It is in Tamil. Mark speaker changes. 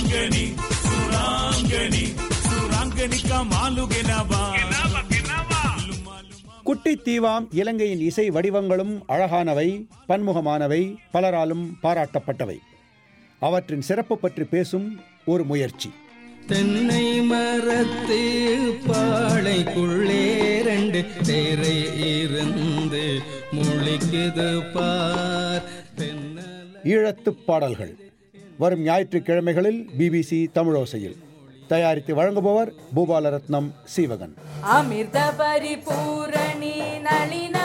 Speaker 1: சுராங்கனி சுராங்கனி சுராங்கனி கமாலு கெனவா
Speaker 2: குட்டி தீவாம் இலங்கையின் இசை வடிவங்களும் அழகானவை பன்முகமானவை பலராலும் பாராட்டப்பட்டவை அவற்றின் சிறப்பு பற்றி பேசும் ஒரு முயற்சி
Speaker 3: தென்னை மரத்து பாளைக்குள்ளே ரெண்டு தேரை இருந்து முழிக்குது பார் தென்னல
Speaker 2: ஈழத்துப் பாடல்கள் வரும் ஞாயிற்றுக்கிழமைகளில் பிபிசி தமிழோசையில் தயாரித்து வழங்குபவர் பூபாலரத்னம் சீவகன்
Speaker 4: அமிர்த பரிபூரணி நளின